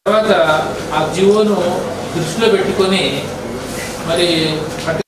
తర్వాత ఆ జియోను దృష్టిలో పెట్టుకొని మరి పట్టి-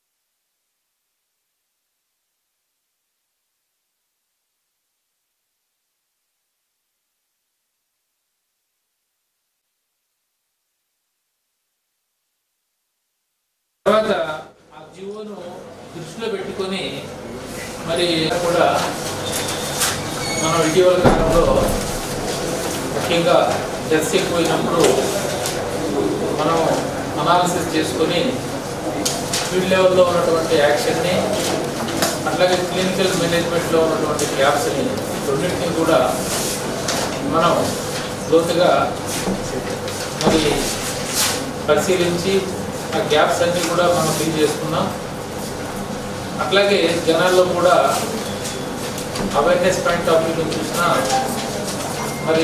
తర్వాత ఆ జియోను దృష్టిలో పెట్టుకొని మరి కూడా మనం ఇటీవల కాలంలో ముఖ్యంగా డెత్స్ ఎక్కువైనప్పుడు మనం అనాలిసిస్ చేసుకొని ఫీల్డ్ లెవెల్లో ఉన్నటువంటి యాక్షన్ని అట్లాగే క్లినికల్ మేనేజ్మెంట్లో ఉన్నటువంటి గ్యాప్స్ని రెండింటినీ కూడా మనం లోతుగా మరి పరిశీలించి ఆ గ్యాప్స్ అన్ని కూడా మనం ఫిల్ చేసుకున్నాం అట్లాగే జనాల్లో కూడా అవేర్నెస్ పాయింట్ ఆఫ్ వ్యూ చూసినా మరి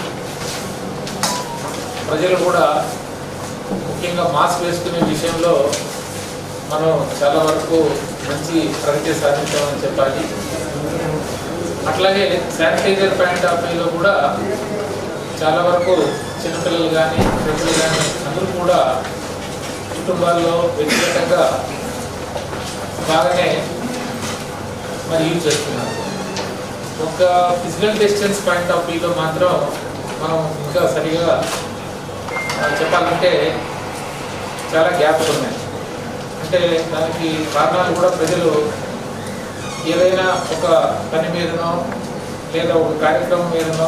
ప్రజలు కూడా ముఖ్యంగా మాస్క్ వేసుకునే విషయంలో మనం చాలా వరకు మంచి ప్రగతి సాధించామని చెప్పాలి అట్లాగే శానిటైజర్ పాయింట్ ఆఫ్ వ్యూలో కూడా చాలా వరకు చిన్నపిల్లలు కానీ పెద్దలు కానీ అందరూ కూడా కుటుంబాల్లో వ్యక్తిగతంగా బాగానే మరి యూజ్ చేస్తున్నారు ఒక ఫిజికల్ డిస్టెన్స్ పాయింట్ ఆఫ్ వ్యూలో మాత్రం మనం ఇంకా సరిగా ఆ, చెప్పాలంటే చాలా గ్యాప్స్ ఉన్నాయి అంటే దానికి కారణాలు కూడా ప్రజలు ఏదైనా ఒక పని మీదనో లేదా ఒక కార్యక్రమం మీదనో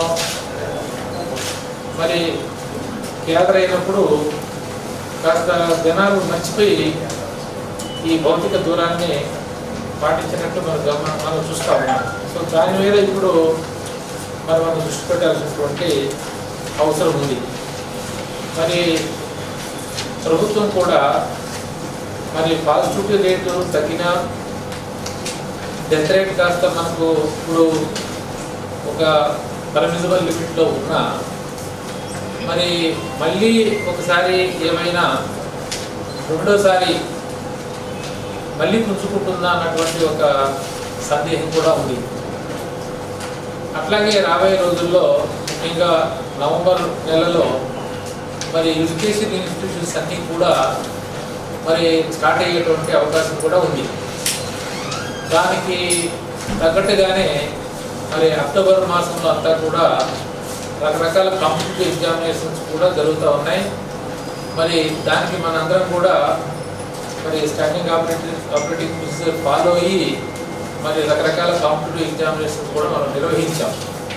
మరి గ్యాదర్ అయినప్పుడు కాస్త జనాలు మర్చిపోయి ఈ భౌతిక దూరాన్ని పాటించినట్టు మనం గమన మనం చూస్తా ఉన్నాం సో దాని మీద ఇప్పుడు మరి మనం దృష్టి పెట్టాల్సినటువంటి అవసరం ఉంది మరి ప్రభుత్వం కూడా మరి పాజిటివిటీ రేటు తగ్గినా డెత్ రేట్ కాస్త మనకు ఇప్పుడు ఒక పర్మిజబుల్ లిమిట్లో ఉన్నా మరి మళ్ళీ ఒకసారి ఏమైనా రెండోసారి మళ్ళీ పుంజుకుంటుందా అన్నటువంటి ఒక సందేహం కూడా ఉంది అట్లాగే రాబోయే రోజుల్లో ముఖ్యంగా నవంబర్ నెలలో మరి ఎడ్యుకేషన్ ఇన్స్టిట్యూషన్స్ అన్నీ కూడా మరి స్టార్ట్ అయ్యేటువంటి అవకాశం కూడా ఉంది దానికి తగ్గట్టుగానే మరి అక్టోబర్ మాసంలో అంతా కూడా రకరకాల కాంపిటేటివ్ ఎగ్జామినేషన్స్ కూడా జరుగుతూ ఉన్నాయి మరి దానికి మనందరం కూడా మరి standing operating operating procedure follow అయ్యి మరి రకరకాల కాంపిటేటివ్ ఎగ్జామినేషన్స్ కూడా మనం నిర్వహించాం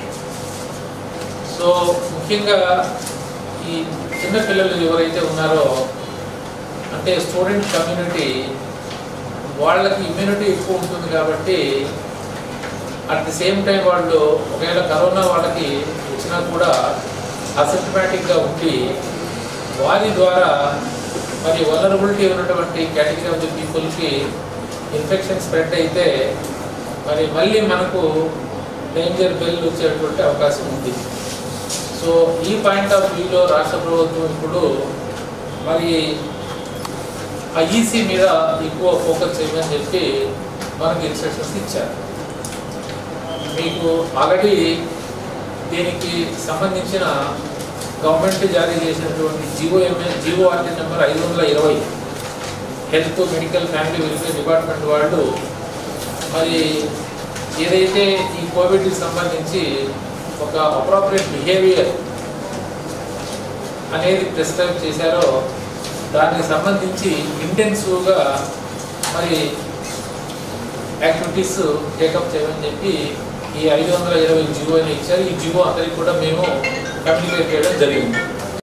సో ముఖ్యంగా ఈ చిన్న పిల్లలు ఎవరైతే ఉన్నారో అంటే స్టూడెంట్ కమ్యూనిటీ వాళ్ళకి ఇమ్యూనిటీ ఎక్కువ ఉంటుంది కాబట్టి అట్ ది సేమ్ టైం వాళ్ళు ఒకవేళ కరోనా వాళ్ళకి వచ్చినా కూడా అసిస్టమేటిక్గా ఉండి వారి ద్వారా మరి వలరబిలిటీ ఉన్నటువంటి కేటగిరీ ఆఫ్ ది పీపుల్కి ఇన్ఫెక్షన్ స్ప్రెడ్ అయితే మరి మళ్ళీ మనకు డేంజర్ బెల్ వచ్చేటువంటి అవకాశం ఉంది సో ఈ పాయింట్ ఆఫ్ వ్యూలో రాష్ట్ర ప్రభుత్వం ఇప్పుడు మరి ఆ ఈసీ మీద ఎక్కువ ఫోకస్ చేయమని చెప్పి మనకి ఇన్స్ట్రక్షన్స్ ఇచ్చారు మీకు ఆల్రెడీ దీనికి సంబంధించిన గవర్నమెంట్ జారీ చేసినటువంటి GO MA GO RT number ఐదు వందల ఇరవై health medical family welfare department వాళ్ళు మరి ఏదైతే ఈ కోవిడ్కి సంబంధించి ఒక అప్రాపరియేట్ బిహేవియర్ అనేది ప్రిస్క్రైబ్ చేశారో దానికి సంబంధించి ఇంటెన్సివ్గా మరి యాక్టివిటీస్ టేకప్ చేయమని చెప్పి ఈ ఐదు వందల ఇరవై జివోని ఇచ్చారు ఈ జివో అందరికి కూడా మేము కమ్యూనికేట్ చేయడం జరిగింది